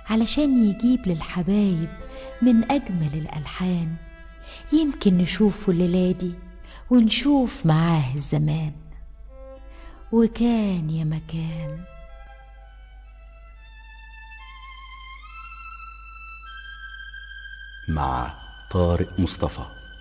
علشان يجيب للحبايب من أجمل الألحان يمكن نشوفه الليلة دي ونشوف معاه الزمان وكان يا مكان مع طارق مصطفى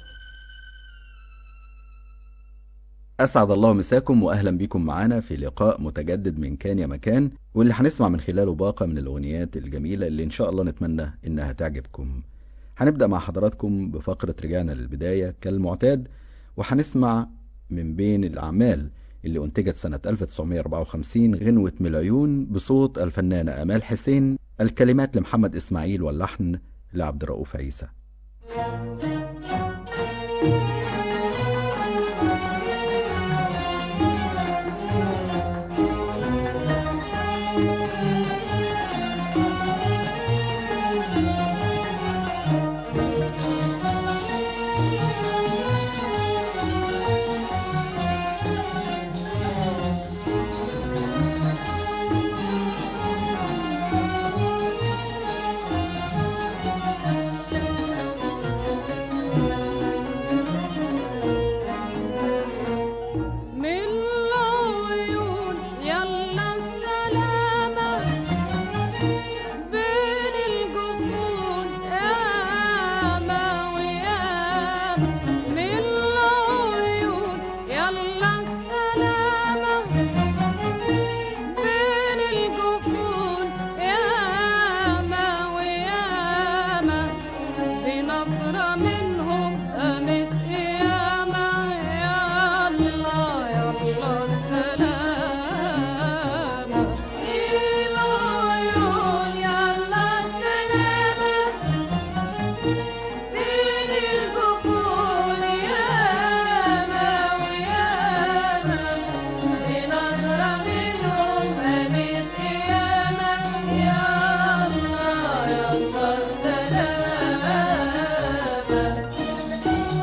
أسعد الله مساكم وأهلا بكم معانا في لقاء متجدد من كان يا مكان واللي هنسمع من خلاله باقة من الأغنيات الجميلة اللي إن شاء الله نتمنى إنها تعجبكم هنبدأ مع حضراتكم بفقرة رجعنا للبداية كالمعتاد وهنسمع من بين الأعمال اللي أنتجت سنة 1954 غنوة مليون بصوت الفنانة أمال حسين الكلمات لمحمد إسماعيل واللحن لعبد الرؤوف عيسى من العيون يلا السلامة بين الجفون ياما وياما من العيون يلا السلامة بين الجفون ياما وياما بنظرة منهم قامت قيامة يلا يلا السلامة العيون يلا السلامة بين الجفون ياما وياما بنظرة منهم قامت قيامة يلا يلا السلامة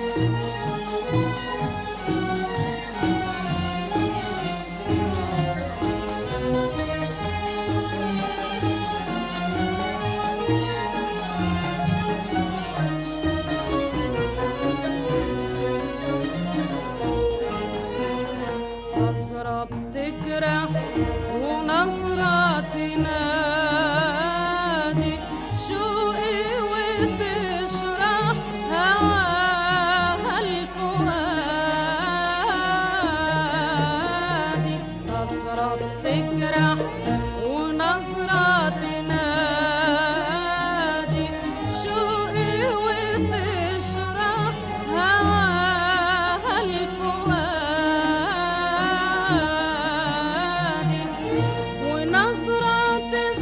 نصرة بتجرح ونصرة تنادي شوقي وتشرح هواها الفؤادي نصرة بتجرح ونصرة تنادي شوقي وتشرح هواها الفؤادي ونظرة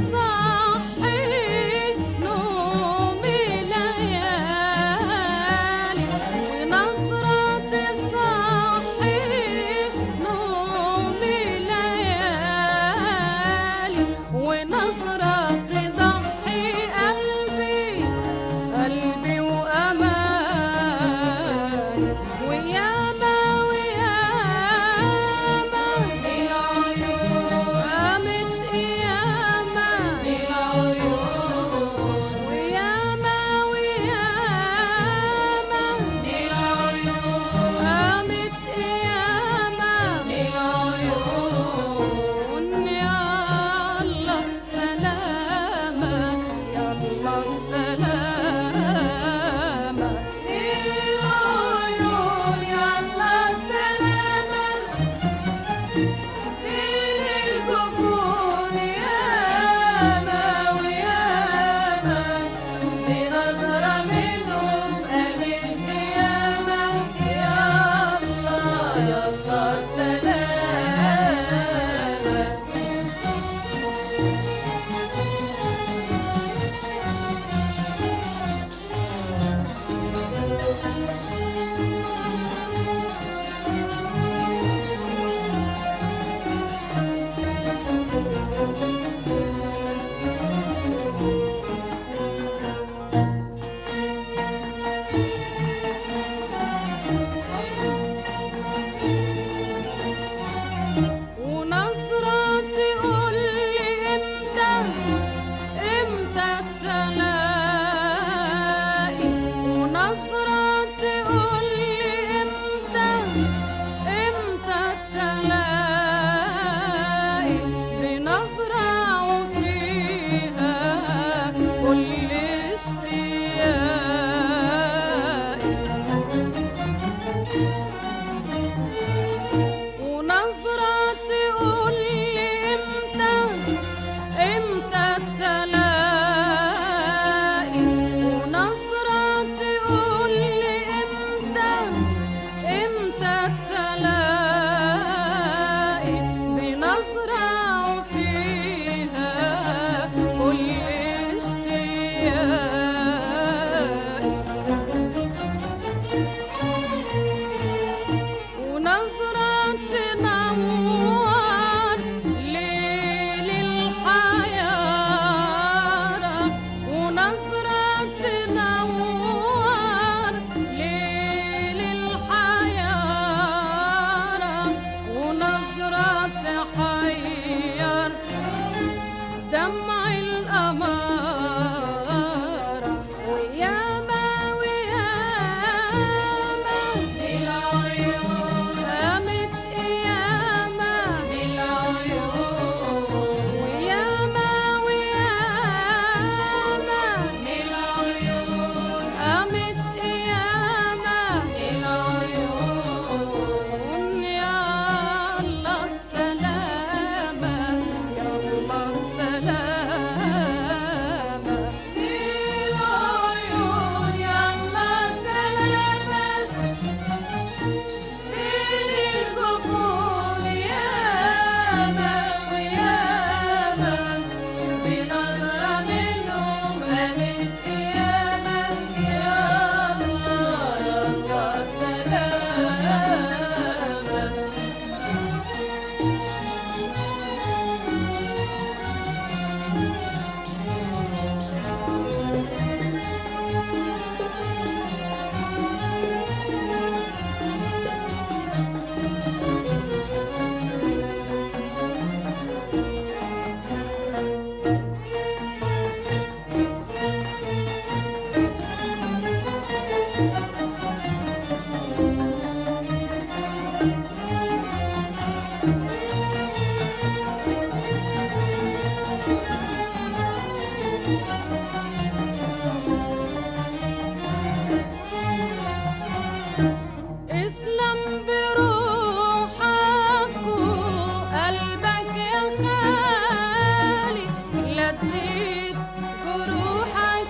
لزيت جروحك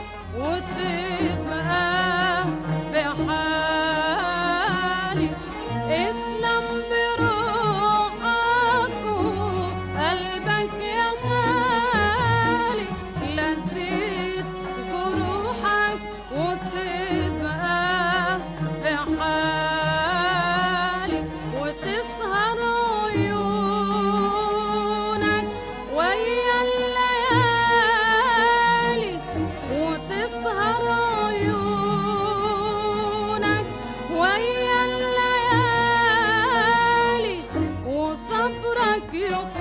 وتبقى في حالي اسلم بروحك وقلبك يا خالي لزيت جروحك وتبقى في حالي وتسهر عيونك ويا الليالي وتسهر عيونك ويا الليالي وصبرك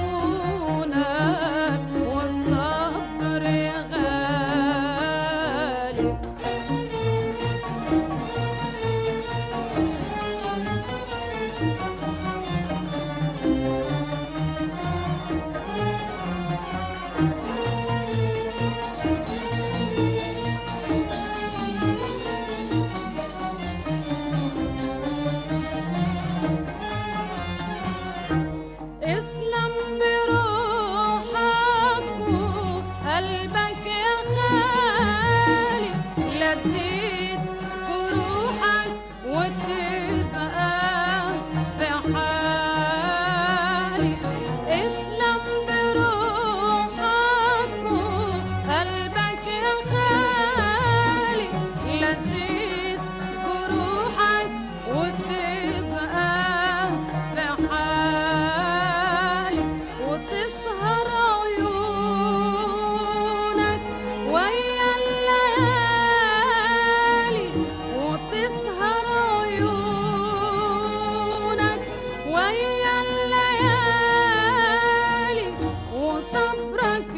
يخونك والصبر غالي اسلم بروحك وقلبك يا خالي لزيت جروحك وتبقى في حالي اسلم بروحك وقلبك يا خالي لزيت جروحك وتبقى في حالي وتسهر عيونك ويا الليالي وتسهر عيونك ويا الليالي وصبرك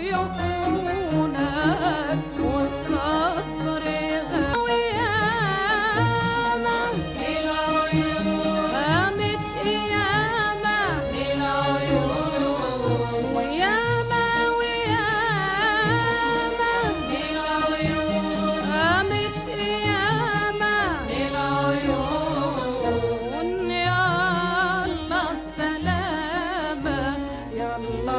يخونك والصبر غاوي ياما قامت قيامة وياما وياما قامت قيامة يلا السلامة يلا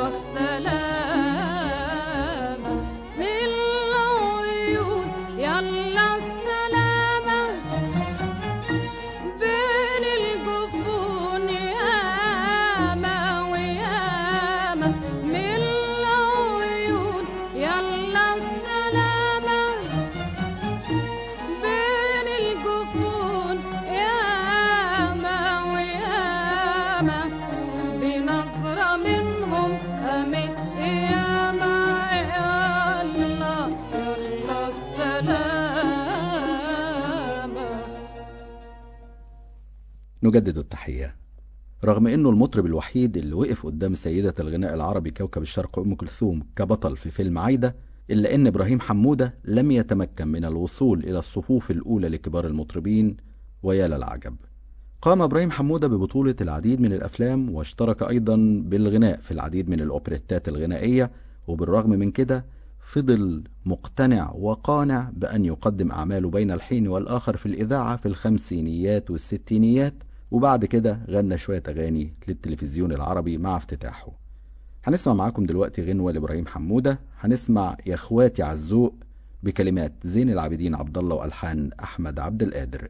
السلامة من العيون يلا السلامة بين الجفون ياما وياما من العيون يلا السلامة بين الجفون ياما وياما بنظرة منهم قامت قيامة يلا يلا السلامة نجدد التحية رغم انه المطرب الوحيد اللي وقف قدام سيدة الغناء العربي كوكب الشرق ام كلثوم كبطل في فيلم عايدة الا ان ابراهيم حمودة لم يتمكن من الوصول الى الصفوف الاولى لكبار المطربين ويا للعجب قام ابراهيم حمودة ببطولة العديد من الافلام واشترك ايضا بالغناء في العديد من الاوبريتات الغنائية وبالرغم من كده فضل مقتنع وقانع بأن يقدم أعماله بين الحين والآخر في الإذاعة في الخمسينيات والستينيات وبعد كده غنى شوية أغاني للتلفزيون العربي مع افتتاحه هنسمع معاكم دلوقتي غنوة لإبراهيم حمودة هنسمع يا إخواتي عالذوق بكلمات زين العابدين عبد الله وألحان أحمد عبد القادر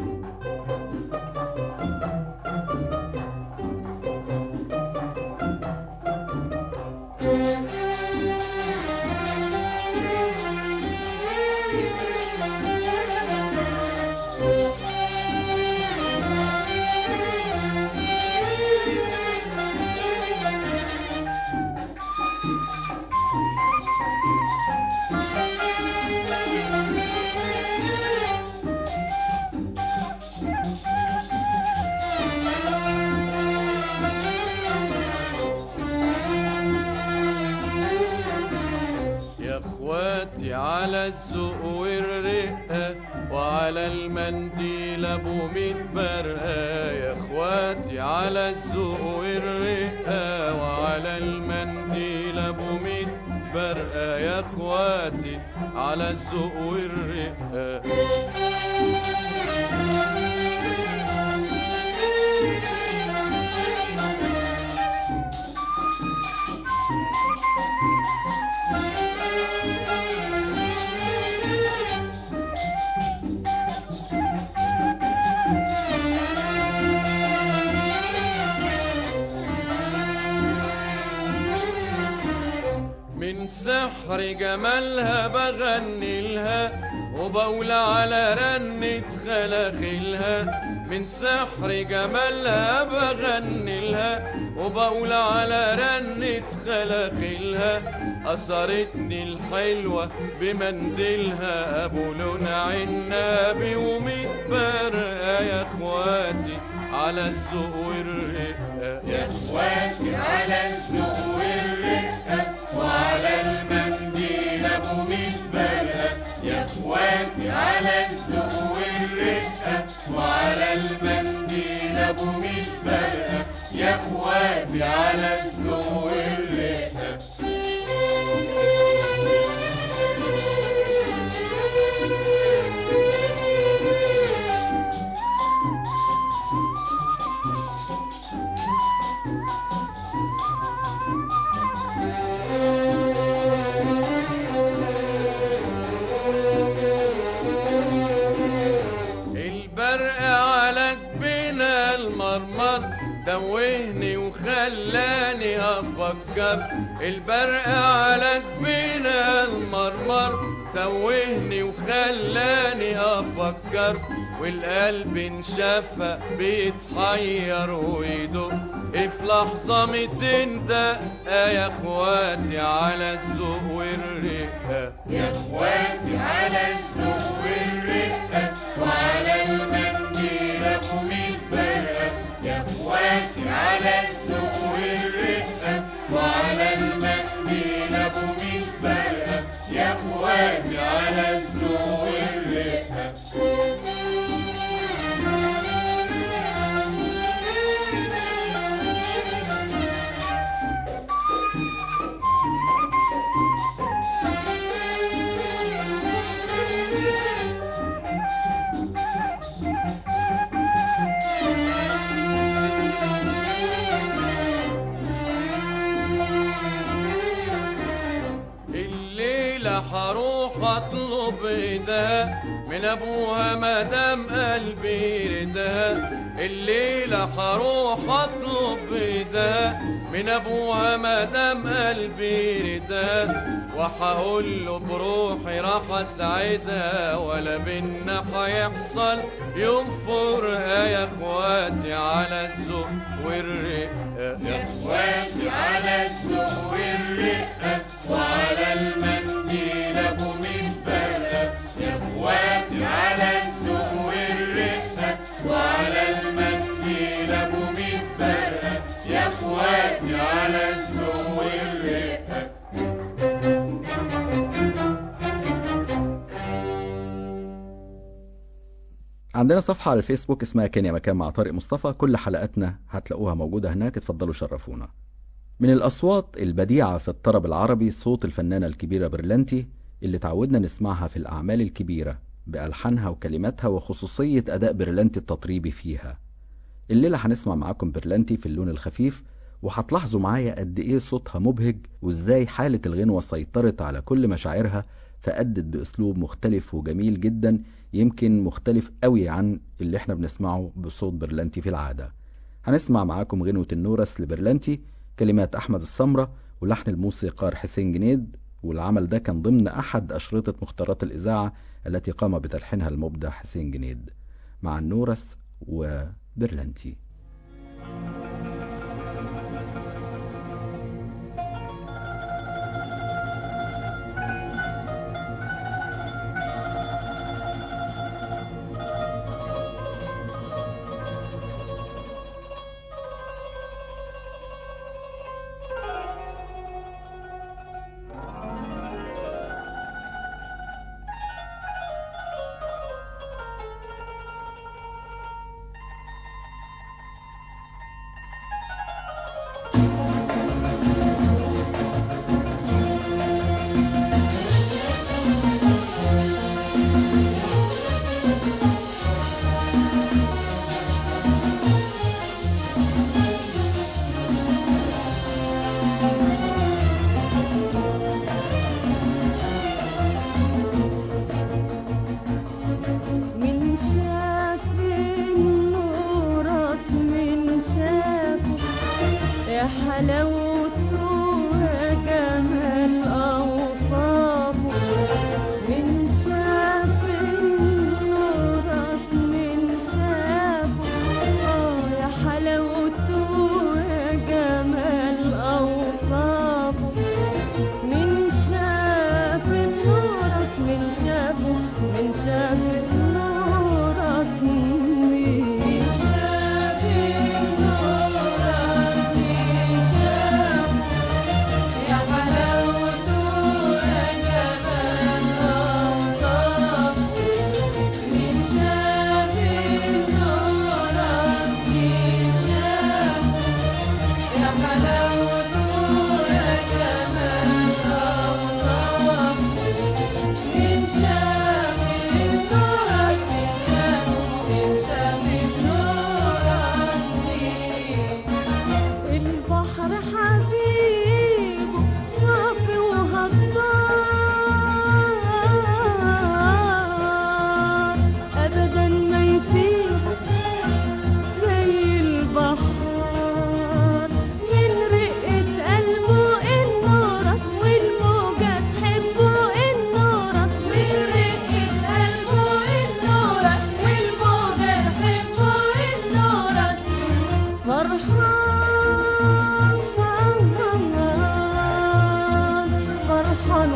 يا اخواتي على الذوق والرقة وعلى المنديل ابو ميت برقة يا اخواتي على الذوق والرقة وعلى المنديل ابو ميت برقة يا اخواتي على الذوق والرقة من سحر جمالها بغني لها وبقول على رنة خلاخلها من سحر جمالها بغني لها وبقول على رنة خلاخلها أثرتني الحلوة بمنديلها أبو لون عنابي ومتبرقة يا إخواتي على الذوق والرقة يا اخواتي على الذوق والرقة وعلى المنديل ابو متبرقة يا اخواتي على الذوق والرقة وعلى المنديل ابو متبرقة يا اخواتي على الذوق والرقة البرق على جبين المرمر توهني وخلاني افكر البرق على جبين المرمر توهني وخلاني افكر والقلب انشفى بيتحير ويدق في لحظة ميتين دقة يا اخواتي على الذوق والرقة يا اخواتي على الذوق والرقة وعلى المنديل ابو متبرقة يا اخواتي على الذوق والرقة وعلى المنديل ابو متبرقة يا اخواتي على الذوق والرقة الليلة حروح اطلب ايدها من ابوها مدام قلبي ردها الليلة حروح اطلب ايدها من ابوها مدام قلبي ردها وحقول له بروحي راح اسعدها ولا بينا هيحصل يوم فرقة يا اخواتي على الذوق والرقة يا اخواتي على الذوق والرقة وعلى المنديل ابو متبرقة يا اخواتي على الذوق والرقة وعلى المنديل ابو متبرقة يا اخواتي على الذوق والرقة عندنا صفحة على الفيسبوك اسمها كينيا مكان مع طارق مصطفى كل حلقاتنا هتلاقوها موجودة هناك اتفضلوا شرفونا من الأصوات البديعة في الطرب العربي صوت الفنانة الكبيرة برلانتي اللي تعودنا نسمعها في الأعمال الكبيرة بألحانها وكلماتها وخصوصية أداء برلانتي التطريبي فيها الليلة هنسمع معاكم برلانتي في اللون الخفيف وهتلاحظوا معايا قد إيه صوتها مبهج وإزاي حالة الغنوة سيطرت على كل مشاعرها فأدت بأسلوب مختلف وجميل جدا يمكن مختلف قوي عن اللي احنا بنسمعه بصوت برلانتي في العادة هنسمع معاكم غنوة النورس لبرلانتي كلمات أحمد السمرة ولحن الموسيقار حسين جنيد والعمل ده كان ضمن أحد أشرطة مختارات الإذاعة التي قام بتلحينها المبدع حسين جنيد مع النورس وبرلانتي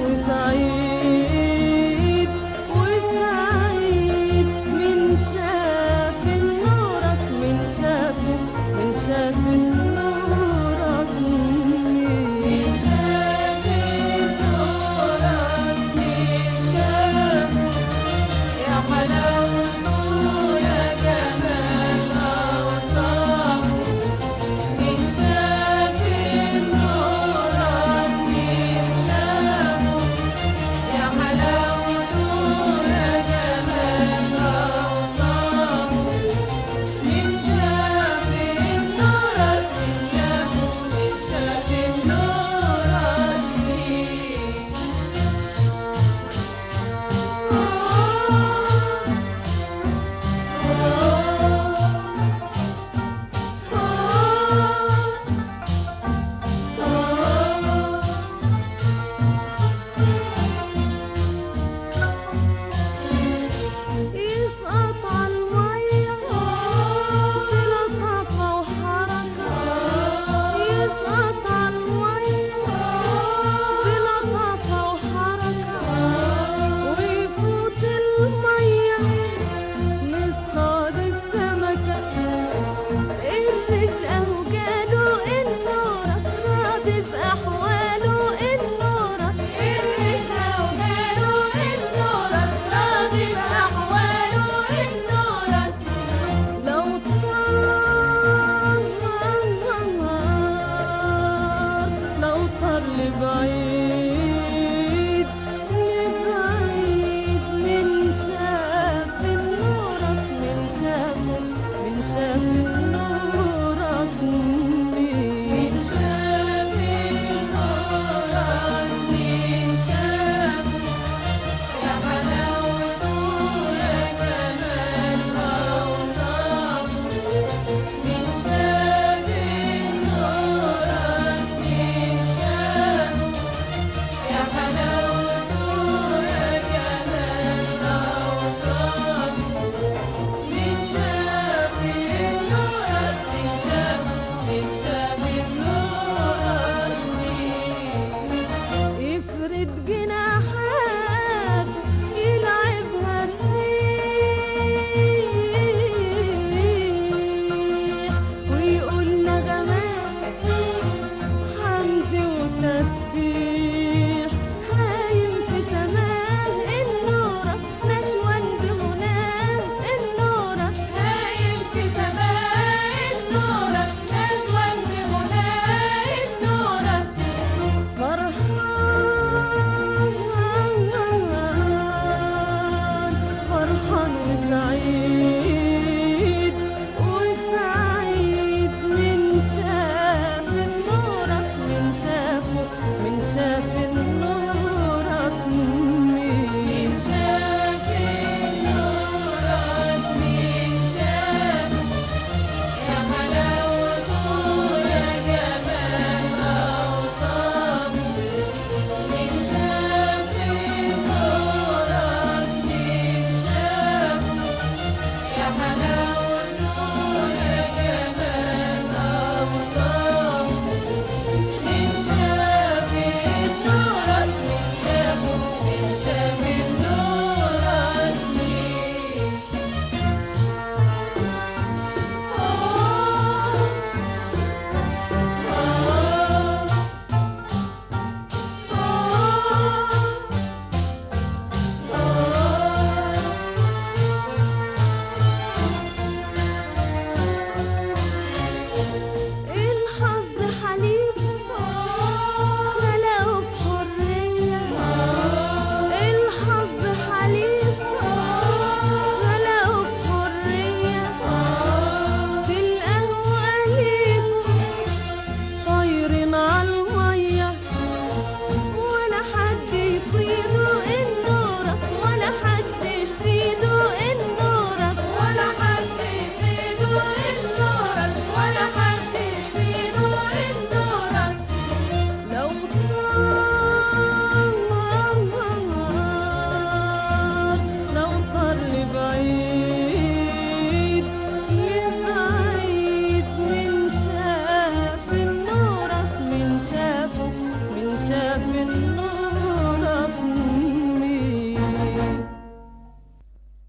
وسعيد وسعيد من شاف النور من شاف من شاف النور من شاف النور من شاف يا حلاوته يا جمال أوصافه من شاف النور من شافه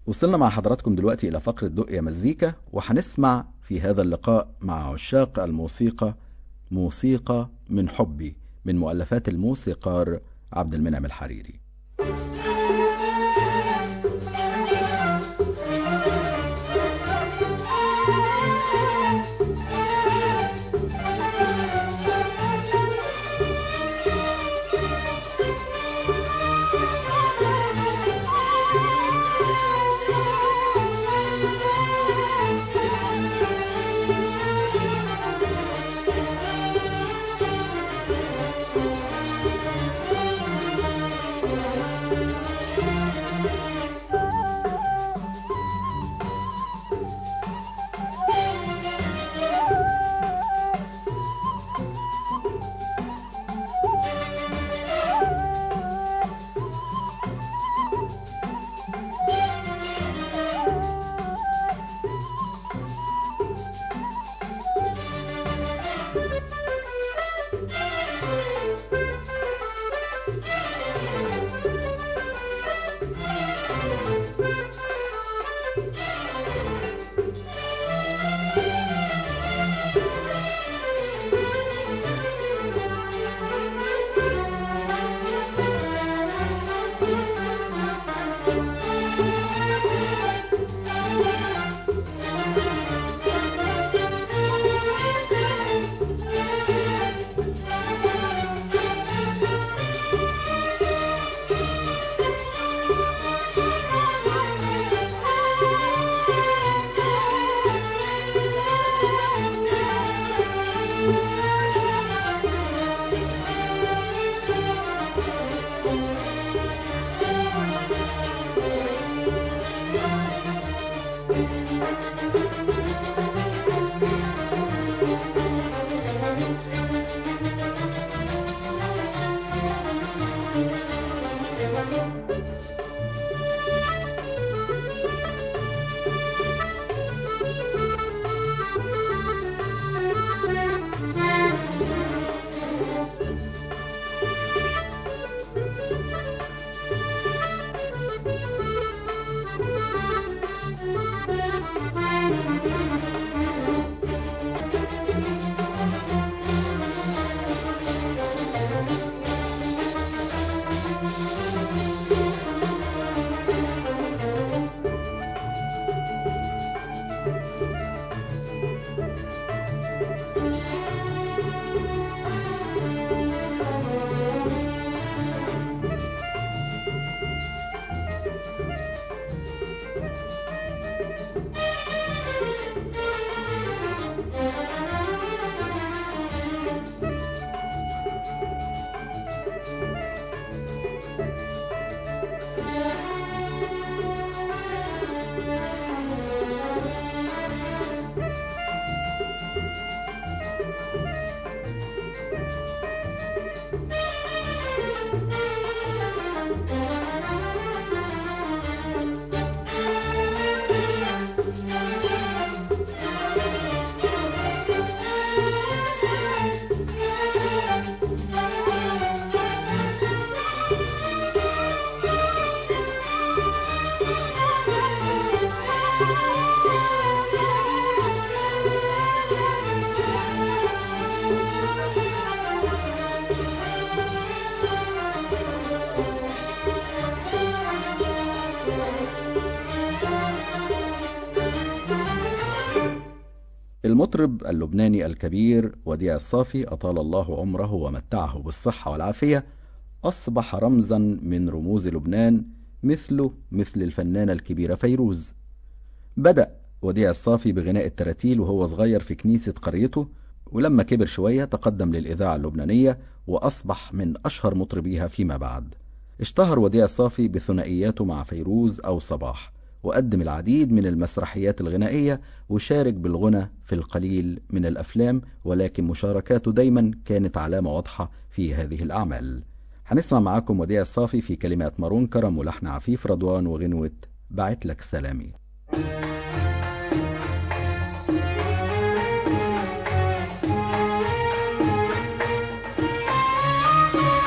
وصلنا مع حضراتكم دلوقتي إلى فقرة دق يا مزيكا وهنسمع في هذا اللقاء مع عشاق الموسيقى موسيقى من حبي من مؤلفات الموسيقار عبد المنعم الحريري المطرب اللبناني الكبير وديع الصافي أطال الله عمره ومتعه بالصحة والعافية أصبح رمزا من رموز لبنان مثله مثل الفنانة الكبيرة فيروز بدأ وديع الصافي بغناء التراتيل وهو صغير في كنيسة قريته ولما كبر شوية تقدم للإذاعة اللبنانية وأصبح من أشهر مطربيها فيما بعد اشتهر وديع الصافي بثنائياته مع فيروز أو صباح وقدم العديد من المسرحيات الغنائية وشارك بالغنى في القليل من الأفلام ولكن مشاركاته دايما كانت علامة واضحة في هذه الأعمال هنسمع معاكم وديع الصافي في كلمات مارون كرم ولحن عفيف رضوان وغنوة بعت لك سلامي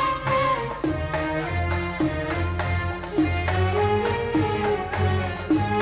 بعت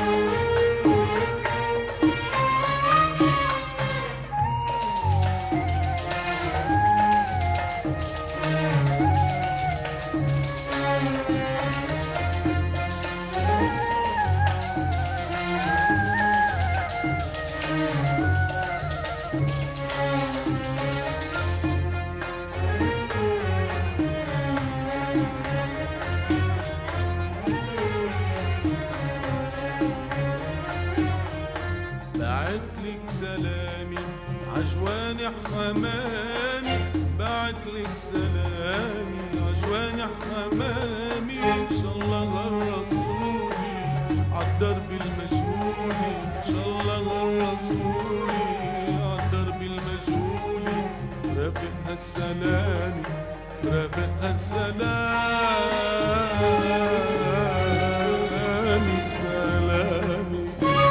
عجواني حمامي بعت لك سلامي عجواني حمامي ان شاء الله غرسوني عالدرب المجهولي ان شاء الله غرسوني عالدرب المجهولي رافقها السلامي رافقها السلامي السلامي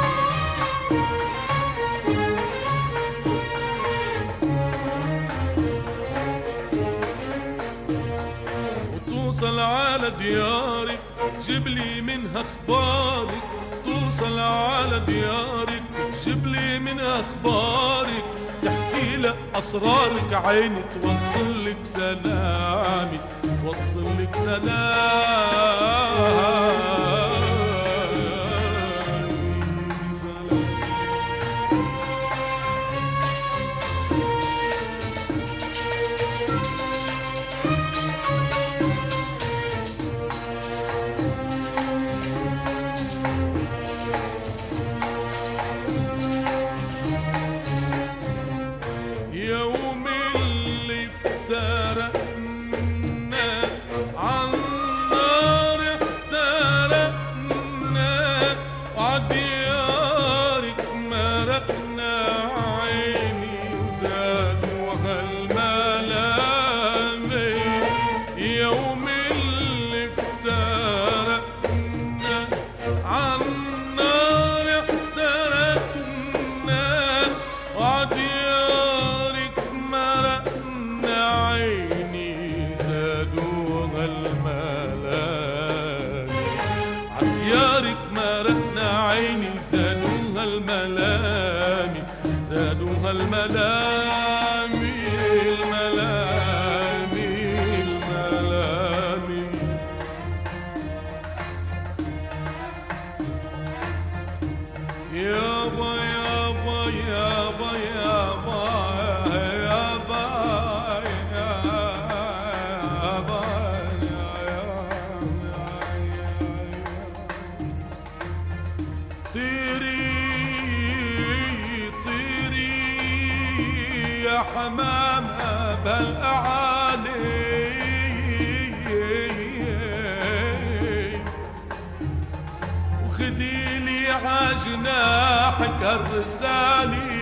وتوصل على ديارك تجيب لي منها اخبارك توصل على ديارك تجيب لي منها اخبارك تحكي لك اسرارك عيني توصل لك سلامي توصل لك سلامي سلامي يوم اللي افترقنا عن نار احترقنا وعديارك مرقنا عيني وزاد وهالملامي يوم اللي افترقنا عن نار احترقنا وعديارك مرقنا عيني زادوها الملامي عديارك مرقنا عيني زادوها الملامي زادوها الملامي الملامي الملامي يابا يابا يابا يابا يابا يابا طيري طيري يا حمامة بالأعالي وخدي لي عجناحك الرسالي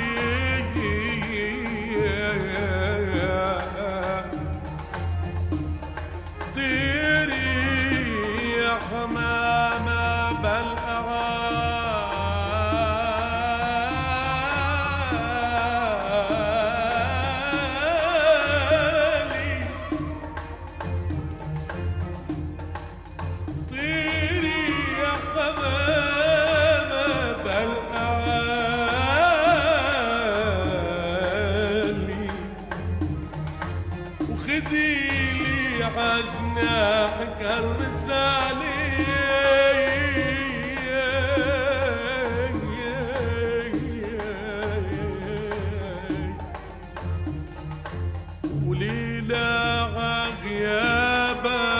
طيري يا حمامة بالأعالي طيري يا حمامة بالأعالي وخدي لي عجناحك الرسالي وليلة غياب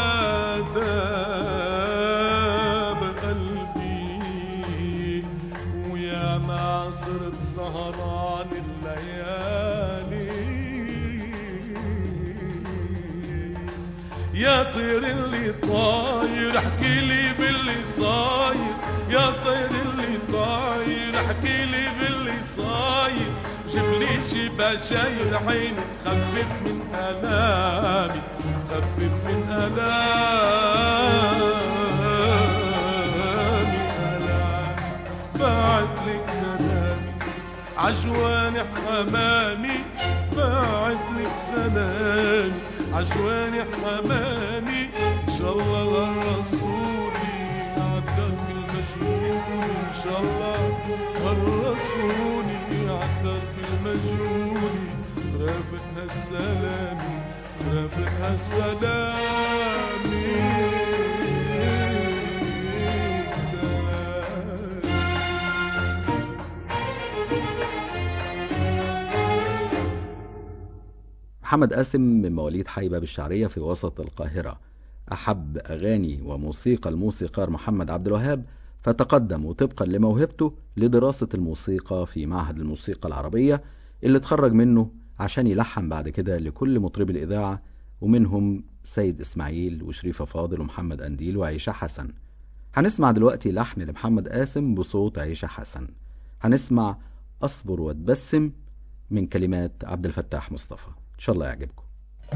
داب قلبي ويا ما صرت سهران الليالي يا طير اللي طاير احكي لي باللي صاير يا طير اللي طاير احكي لي باللي صاير جيب لي شي بشاير عيني تخفف من الامي خفف من الامي الامي بعت لك سلامي عجواني حمامي بعت لك سلامي عجواني حمامي ان شاء الله غرسوني عالدرب المجهول ان شاء الله غرسوني عالدرب المجهول رافقها السلامي رافقها السلامي سلامي محمد قاسم من مواليد حيبة بالشعرية في وسط القاهرة أحب أغاني وموسيقى الموسيقار محمد عبد الوهاب فتقدم طبقا لموهبته لدراسة الموسيقى في معهد الموسيقى العربية اللي اتخرج منه عشان يلحن بعد كده لكل مطربي الإذاعة ومنهم سيد إسماعيل وشريفة فاضل ومحمد أنديل وعيشة حسن هنسمع دلوقتي لحن لمحمد قاسم بصوت عيشة حسن هنسمع أصبر واتبسم من كلمات عبد الفتاح مصطفى إن شاء الله يعجبكم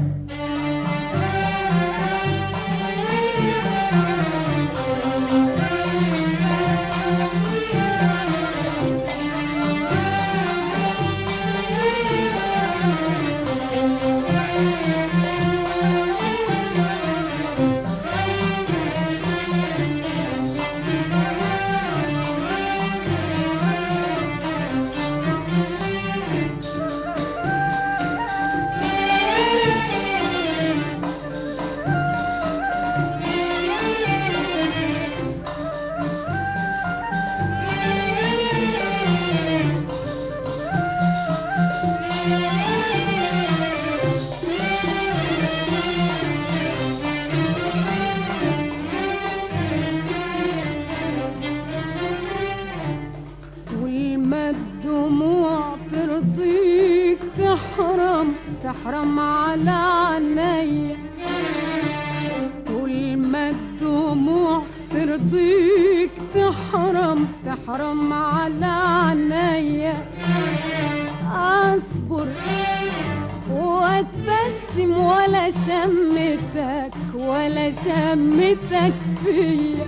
طول ما الدموع ترضيك تحرم تحرم على عينيا طول ما الدموع ترضيك تحرم تحرم على عينيا اصبر واتبسم ولا شمتك ولا شمتك فيا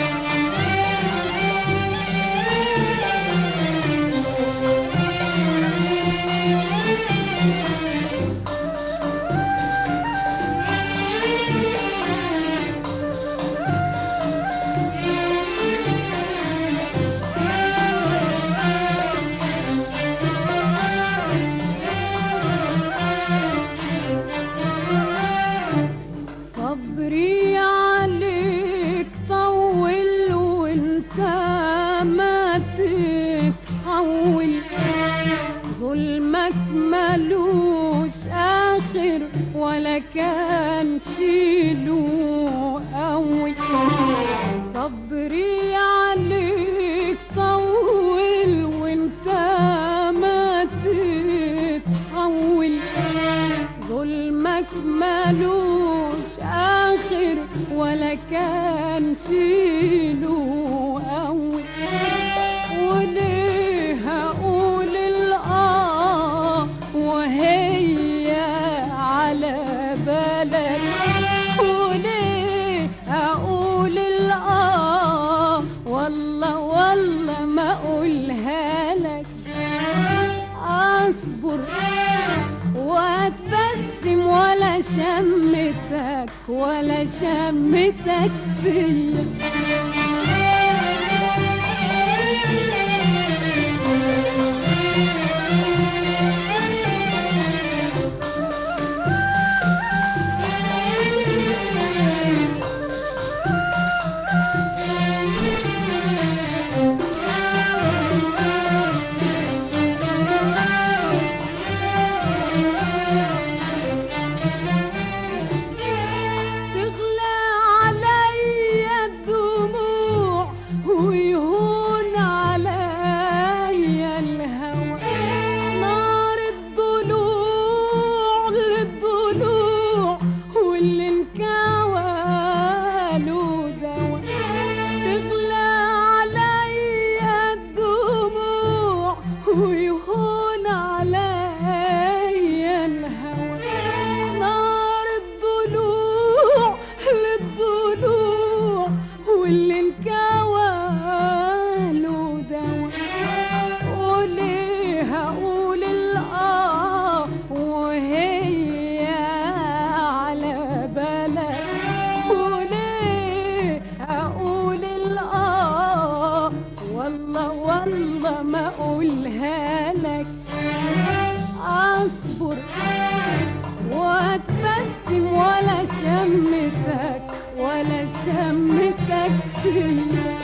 صبري عليك طول وانت ما تتحول ظلمك ملوش اخر ولا كان شيله قوي صبري عليك طول وانت ما تتحول ظلمك ملوش آخر ولا كان شيله قوي وليه هقول الآه وهي على بالك وليه هقول الآه والله والله ما أقولها لك أصبر واتبسم ولا شمتك ولا شمتك فيا تغلى عليا الدموع ويهون عليا الهوى نار الضلوع للضلوع واللي انكوى له دوا تغلى عليا الدموع ويهون عليا الهوى نار الضلوع للضلوع واللي انكوى له دوا وليه هقول الآه وهي على بالك وليه هقول الآه والله والله ما أقولها لك أصبر واتبسم ولا شمتك ولا شمتك فيا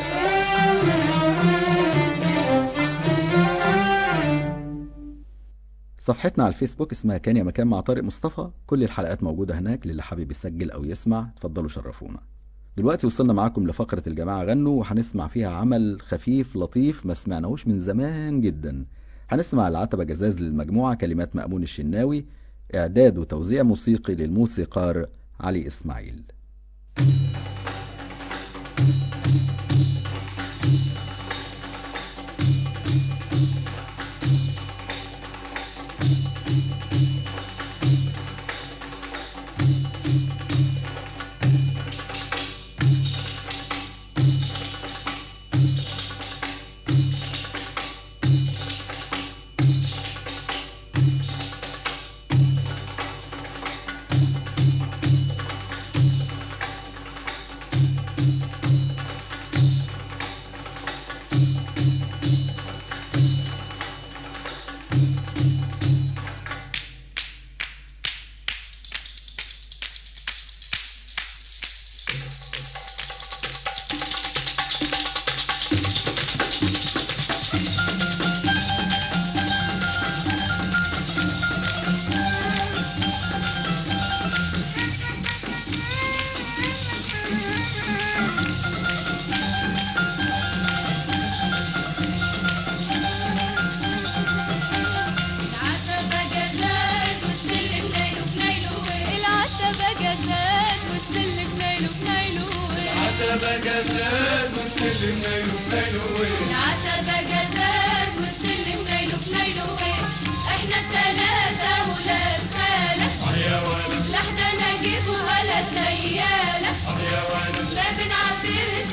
صفحتنا على الفيسبوك اسمها كان يا مكان مع طارق مصطفى كل الحلقات موجودة هناك للي حابب يسجل أو يسمع اتفضلوا شرفونا دلوقتي وصلنا معاكم لفقرة الجماعة غنوا وهنسمع فيها عمل خفيف لطيف ما سمعناهوش من زمان جدا هنسمع العتبة جزاز للمجموعة كلمات مأمون الشناوي إعداد وتوزيع موسيقي للموسيقار علي إسماعيل العتبة جزاز والسلم نايله بنايله العتبة جزاز والسلم نايله بنايله عتبة جزاز والسلم نايله بنايله العتبة جزاز والسلم نايله بنايله احنا التلاتة ولاد خالة يا ولد لا احنا نجيب ولا سيالة يا ولد ما بنعافرش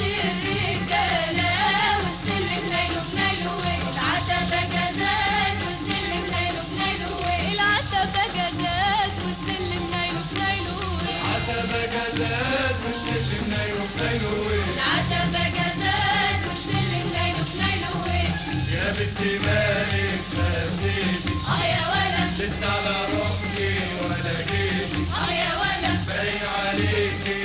الرجالة والسلم نايله بنايله العتبة جزاز والسلم نايله بنايله العتبة جزاز والسلم نايله بنايله عتبة جزاز والسلم نايله بنايله العتبة جزاز والسلم نايله بنايله يا بنتي مالك خسيتي اه يا ولد لسه على روحي ولا جيتي اه يا ولد باين عليكي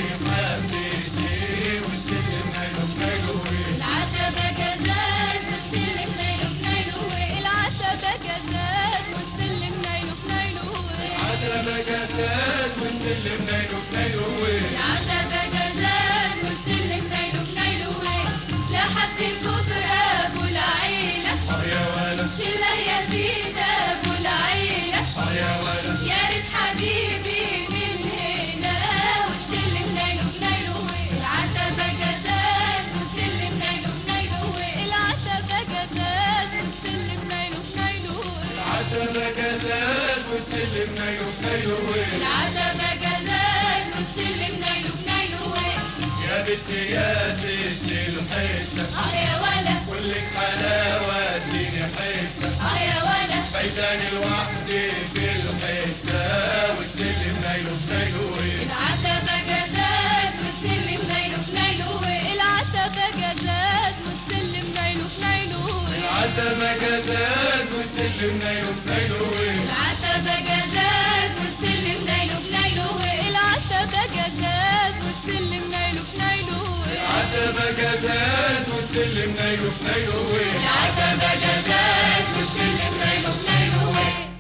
حبيتي والسلم نايله بنايله العتبة جزاز والسلم نايله بنايله العتبة جزاز والسلم نايله بنايله عتبة جزاز والسلم نايله بنايله العتبة جزاز والسلم نايله بنايله لا حد كفر ابو العيلة اه يا ولد شله يزيد ابو العيلة اه يا ولد يا ريت حبيبي من هنا والسلم نايله بنايله العتبة جزاز والسلم نايله بنايله العتبة جزاز والسلم نايله بنايله عتبة جزاز والسلم نايله بنايله العتبة جزاز والسلم نايله بنايله يا بنتي يا ست الحتة اه يا ولا كلك حلاوة اديني حتة اه يا ولا فايتاني لوحدي في الحتة والسلم نايله بنايله العتبة جزاز والسلم نايله بنايله العتبة جزاز والسلم نايله بنايله عتبة جزاز والسلم نايله بنايله العتبة جزاز والسلم نايله بنايله العتبة جزاز والسلم نايله بنايله عتبة جزاز والسلم نايله بنايله العتبة جزاز والسلم نايله بنايله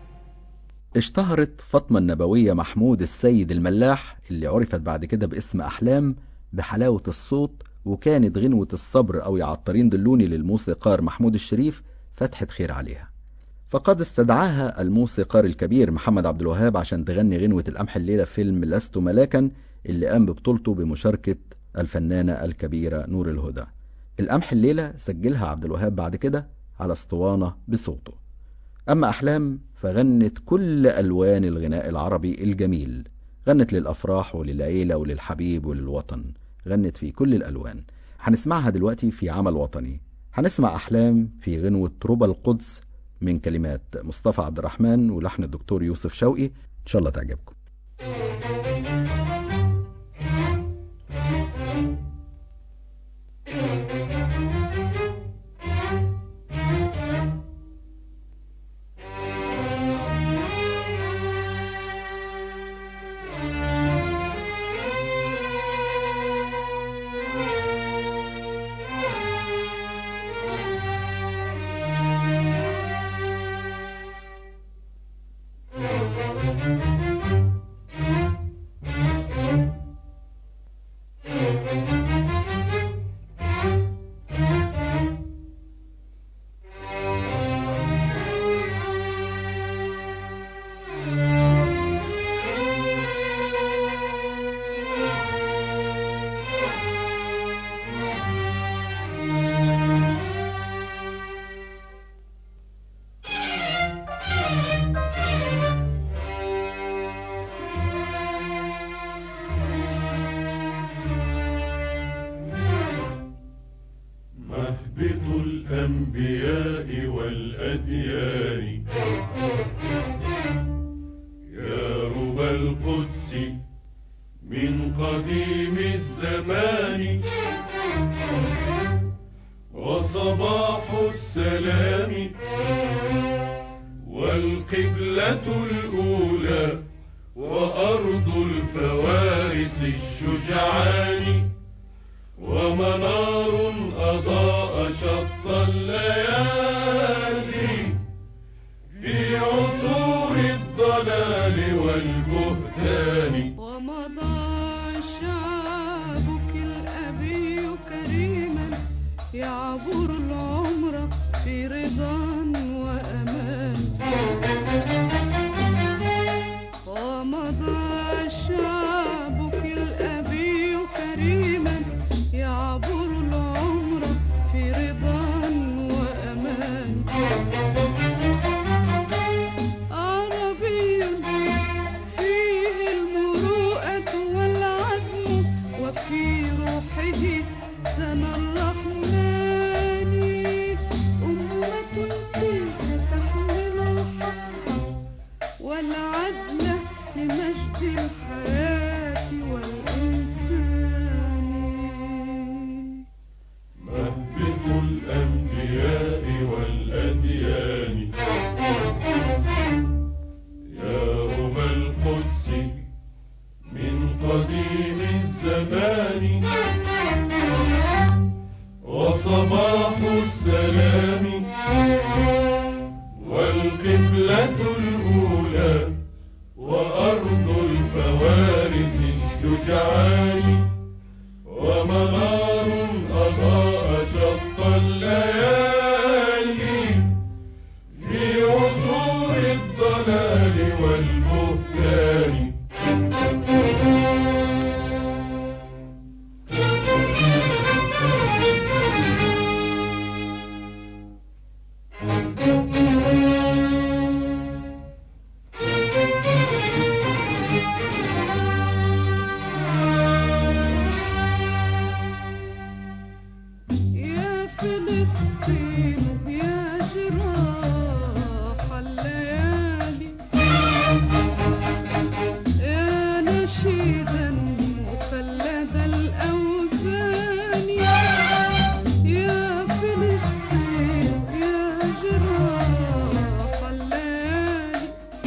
اشتهرت فاطمة النبوية محمود السيد الملاح اللي عرفت بعد كده باسم أحلام بحلاوة الصوت وكانت غنوة الصبر أو يعطرين دلوني للموسيقار محمود الشريف فتحة خير عليها فقد استدعاها الموسيقار الكبير محمد عبد الوهاب عشان تغني غنوة القمح الليلة في فيلم لست ملاكا اللي قام ببطولته بمشاركة الفنانة الكبيرة نور الهدى القمح الليلة سجلها عبد الوهاب بعد كده على اسطوانة بصوته أما أحلام فغنت كل ألوان الغناء العربي الجميل غنت للأفراح وللعيلة وللحبيب وللوطن غنت في كل الألوان هنسمعها دلوقتي في عمل وطني هنسمع أحلام في غنوة ربى القدس من كلمات مصطفى عبد الرحمن ولحن الدكتور يوسف شوقي إن شاء الله تعجبكم Thank والأديان يا ربى القدس من قديم الزمان وصباح السلام والقبلة الأولى وأرض الفوارس الشجعان ومنار أضاء شط الليالي في عصور الضلال والبهتان ومضى شعبك الأبي كريما يعبر العمر في رضا وأمان ومضى شعبك الأبي كريما يعبر العمر في رضا وأمان عربي فيه المروءة والعزم وفي روحه سما الرحمن أمة كلها تحمل الحق والعدل لمجد الحياة والإنسان مهبط الأنبياء والأديان يا ربى القدس من قديم الزمان وصباح السلام والقبلة الأولى وأرض الفوارس الشجعان ومنار أضاء شط الليالي في عصور الضلال والبهتان يا فلسطين يا جراح الليالي يا نشيدا مخلد الأوزان يا فلسطين يا جراح الليالي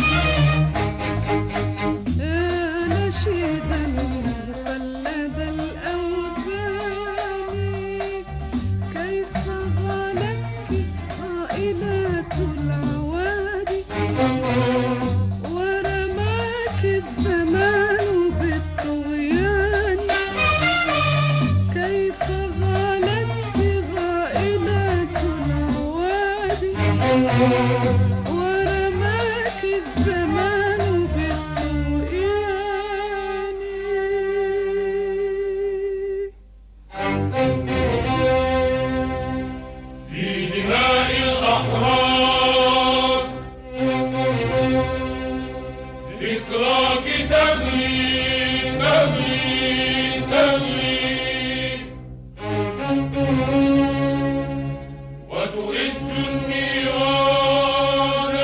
يا نشيدا مخلد الأوزان كيف غالتك عائلات العوادي ورماك الزمان بالطغيان كيف غالتك غائلات العوادي ورماك الزمان بالطغيان في دماء الأحرار ذكراك تغلي تغلي تغلي وتؤج النيران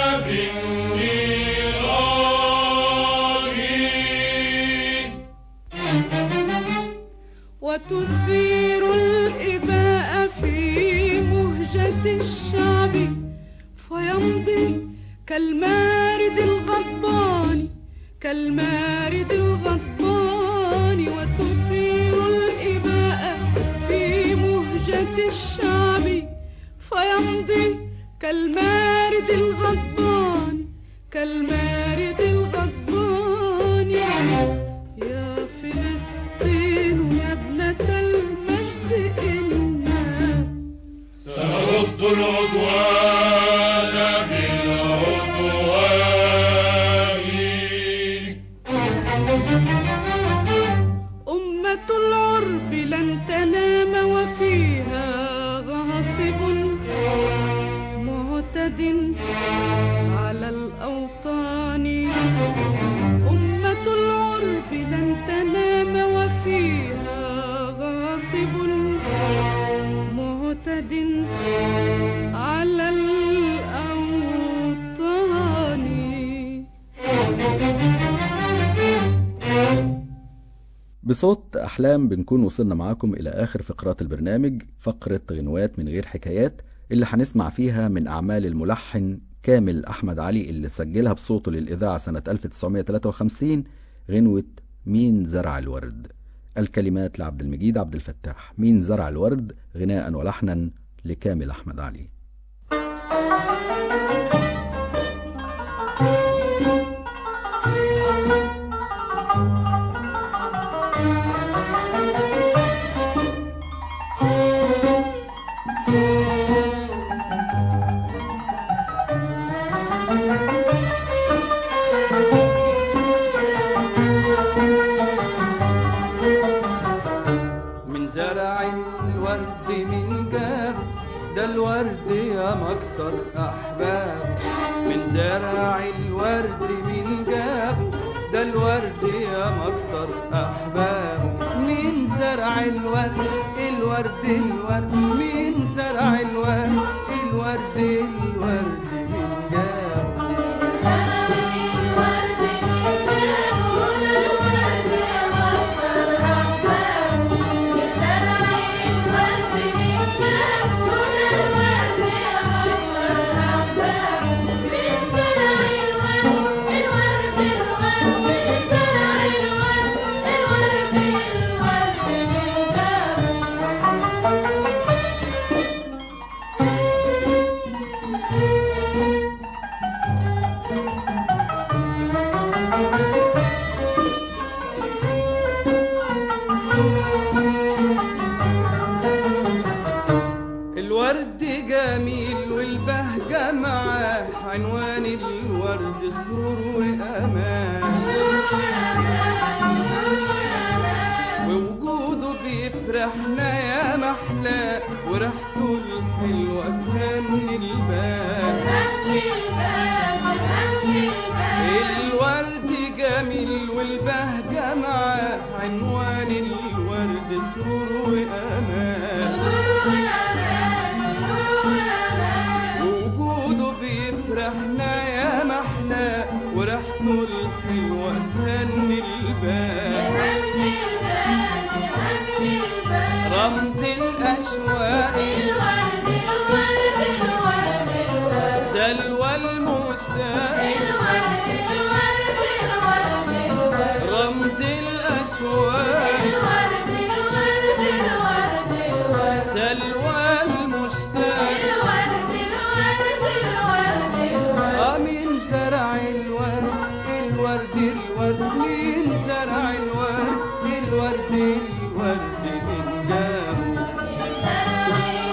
بالنيران وتثير الإباء في مهجة الشعب فيمضي كالمارد الغضبان كالمارد الغضبان وتثير الإباء في مهجة الشعب فيمضي كالمارد الغضبان كالمارد الغضبان يا فلسطين يا ابنة المجد إنا سنرد العدوان بالعدوان أمة العرب لن تنام وفيها غاصب معتد على الأوطان أمة العرب لن تنام وفيها غاصب معتد على الأوطان بصوت أحلام بنكون وصلنا معاكم إلى آخر فقرات البرنامج فقرة غنوات من غير حكايات اللي هنسمع فيها من أعمال الملحن كامل أحمد علي اللي سجلها بصوته للإذاعة سنة 1953 غنوة مين زرع الورد الكلمات لعبد المجيد عبد الفتاح مين زرع الورد غناء ولحنا لكامل أحمد علي من زرع الورد من جاب ده الورد يا مكتر احباب من زرع الورد من جاب ده الورد يا مكتر احباب من زرع الورد الورد الورد من زرع الورد الورد الورد من جاب الورد جميل والبهجة معاه عنوان الورد سرور وأمان ووجوده بيفرحنا يا محلى وريحته الحلوة تهني البال الورد جميل والبهجة معاه عنوان الورد سرور وأمان ووجوده بيفرحنا يا محلى وريحته الحلوة تهني البال رمز الأشواق سلوى المشتاق رمز الأشواق سلوى المشتاق آه مين زرع الورد الورد الورد مين زرع الورد الورد الورد من جابه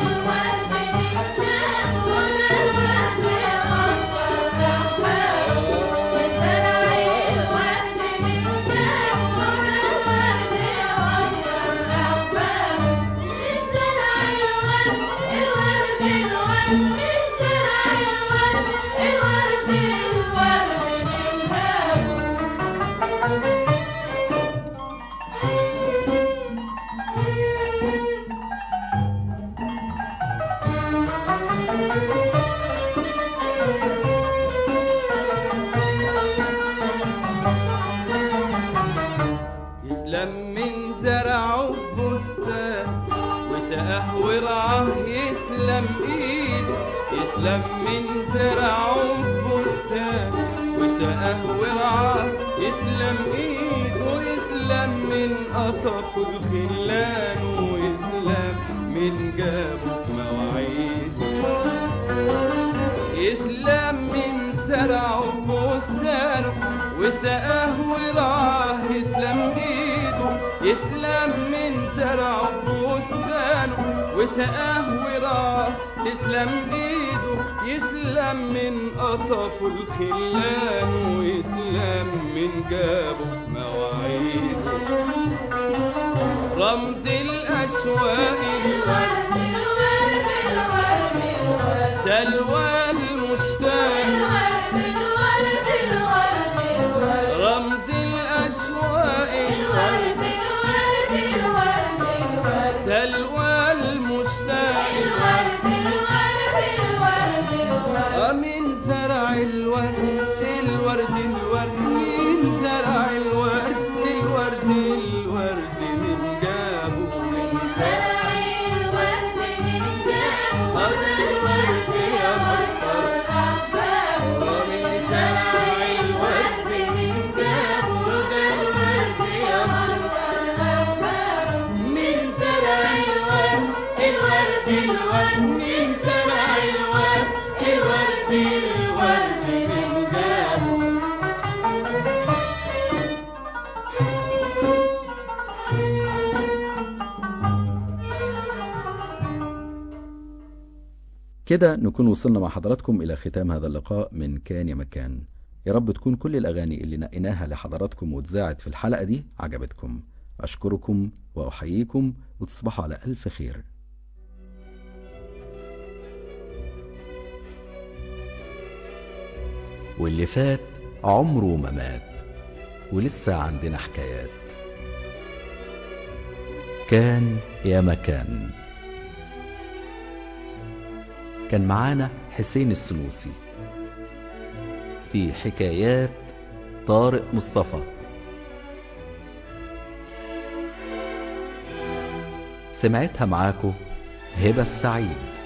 يسلم من زرعه بستان وسقاه ورعاه يسلم ايده يسلم من زرعه بستان وسقاه ورعاه يسلم ايده يسلم من قطف الخلان ويسلم من جابه في مواعيده يسلم من زرعه بستانه وسقاه ورعاه يسلم ايده يسلم من زرعه بستانه وسقاه ورعاه يسلم ايده يسلم من قطف الخلان ويسلم من جابه في مواعيده رمز الاشواق سلوى المشتاق رمز الأشواق سلوى المشتاق من زرع الورد الورد الورد من زرع الورد الورد الورد وده الورد يا مطر أحبابه ومن زرع الورد من جابه وده الورد يا مطر أحبابه من زرع الورد الورد الورد من زرع الورد الورد الورد من جابه كده نكون وصلنا مع حضراتكم إلى ختام هذا اللقاء من كان يا مكان يا رب تكون كل الأغاني اللي نقيناها لحضراتكم واتذاعت في الحلقة دي عجبتكم أشكركم وأحييكم وتصبحوا على ألف خير واللي فات عمره ما مات ولسه عندنا حكايات كان يا مكان كان معانا حسين السنوسي في حكايات طارق مصطفى سمعتها معاكو هبة السعيد